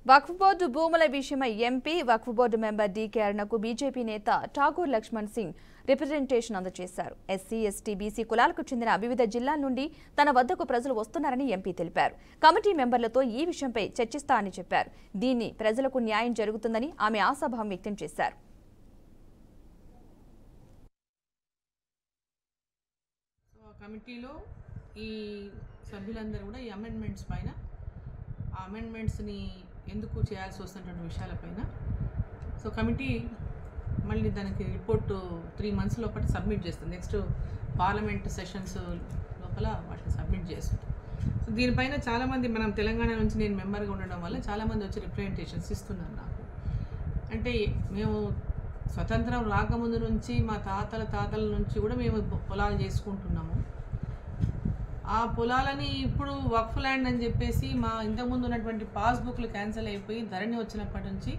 వక్ఫ్ board భూముల విషయమై MP Waqf board member DK అరుణకు బీజేపీ నేత ఠాగూర్ లక్ష్మణ్ సింగ్ రిప్రజెంటేషన్ అందజేశారు ఎస్సీ ఎస్టీ బీసీ కులాలకు చెందిన వివిధ జిల్లాల నుండి తన వద్దకు ప్రజలు వస్తున్నారని ఎంపీ తెలిపారు కమిటీ మెంబర్లతో ఈ విషయంపై చర్చిస్తా అని చెప్పారు దీన్ని ప్రజలకు న్యాయం జరుగుతుందని ఆమె ఆశాభావం వ్యక్తం చేశారు సో ఆ కమిటీలో ఈ సభ్యులందరూ కూడా ఈ అమెండ్మెంట్స్ పైన ఆ అమెండ్మెంట్స్ని ఎందుకు చేయాల్సి వస్తున్నటువంటి విషయాలపైన సో కమిటీ మళ్ళీ దానికి రిపోర్ట్ త్రీ మంత్స్ లోపల సబ్మిట్ చేస్తుంది నెక్స్ట్ పార్లమెంట్ సెషన్స్ లోపల వాటిని సబ్మిట్ చేస్తుంది సో దీనిపైన చాలామంది మనం తెలంగాణ నుంచి నేను మెంబర్గా ఉండడం వల్ల చాలామంది వచ్చి రిప్రజెంటేషన్స్ ఇస్తున్నారు నాకు అంటే మేము స్వతంత్రం రాకముందు నుంచి మా తాతల తాతల నుంచి కూడా మేము పొ- పొలాలు చేసుకుంటున్నాము ఆ పొలాలని ఇప్పుడు వక్ఫ్ ల్యాండ్ అని చెప్పేసి మా ఇంతకుముందు ఉన్నటువంటి పాస్బుక్లు క్యాన్సిల్ అయిపోయి ధరణి వచ్చినప్పటి నుంచి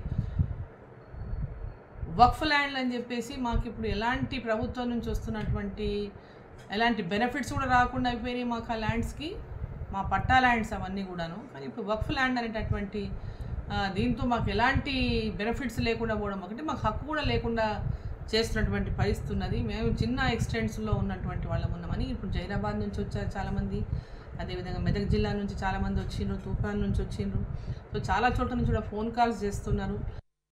వక్ఫ్ ల్యాండ్ అని చెప్పేసి మాకు ఇప్పుడు ఎలాంటి ప్రభుత్వం నుంచి వస్తున్నటువంటి ఎలాంటి బెనిఫిట్స్ కూడా రాకుండా అయిపోయినాయి మాకు ఆ ల్యాండ్స్కి మా పట్టా ల్యాండ్స్ అవన్నీ కూడాను కానీ ఇప్పుడు వక్ఫ్ ల్యాండ్ అనేటటువంటి ఆ, దీంతో మాకు ఎలాంటి బెనిఫిట్స్ లేకుండా పోవడం ఒకటి మాకు హక్కు కూడా లేకుండా చేస్తున్నటువంటి పరిస్థితి ఉన్నది మేము చిన్న ఎక్స్టెంట్స్లో ఉన్నటువంటి వాళ్ళం ఉన్నామని ఇప్పుడు జైరాబాద్ నుంచి వచ్చారు చాలామంది అదేవిధంగా మెదక్ జిల్లా నుంచి చాలామంది వచ్చిండ్రు తూప్రాన్ నుంచి వచ్చిండ్రు సో చాలా చోట్ల నుంచి కూడా ఫోన్ కాల్స్ చేస్తున్నారు